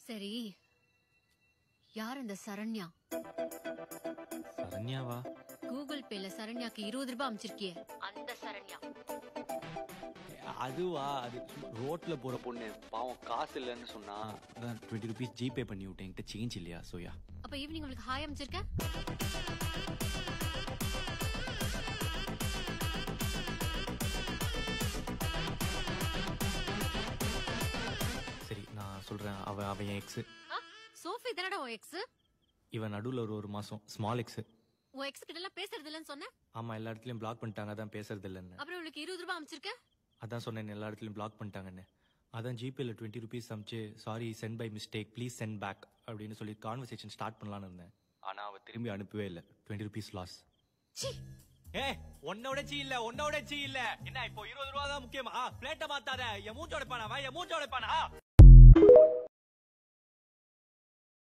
சரி யார் இந்த சரண்யா சரண்யாவா கூகுள் பேல சரண்யாக்கு இருபது ரூபாய் அமைச்சிருக்கியே அந்த சரண்யா அதுவா அது ரோட்ல போற பொண்ணு பாவம் காசு இல்லைன்னு சொன்னா அதான் டுவெண்ட்டி ருபீஸ் ஜிபே பண்ணி விட்டேன் என்கிட்ட சேஞ்ச் இல்லையா சோயா அப்ப ஈவினிங் உங்களுக்கு ஹாய் அமைச்சிருக்க சரி நான் சொல்றேன் அவ அவன் என் எக்ஸ் ஆ, சோஃபி தானடா உன் எக்ஸ் இவன் நடுவுல ஒரு ஒரு மாசம் ஸ்மால் எக்ஸ் உன் எக்ஸ் கிட்ட எல்லாம் பேசுறது இல்லைன்னு சொன்ன ஆமா எல்லா இடத்துலயும் பிளாக் பண்ணிட்டாங்க அதான் பேசுறது இல்லைன்னு அப்புறம் உங்களுக்கு இருபது ரூபாய் அமைச்சிருக்க அதான் சொன்னேன் எல்லா இடத்துலயும் பிளாக் பண்ணிட்டாங்கன்னு அதான் ஜிபேல டுவெண்ட்டி ருபீஸ் அமிச்சு sorry sent by mistake please send back அப்படின்னு சொல்லி கான்வர்சேஷன் ஸ்டார்ட் பண்ணலாம்னு இருந்தேன் ஆனா அவ திரும்பி அனுப்பவே இல்லை டுவெண்ட்டி ருபீஸ் லாஸ் சீ ஏ உன்னோட சீ இல்ல உன்னோட சீ இல்ல என்ன இப்போ இருபது ரூபா தான் முக்கியமா பிளேட்ட மாத்தாத என் மூஞ்சோட பானா என் மூஞ்சோட பானா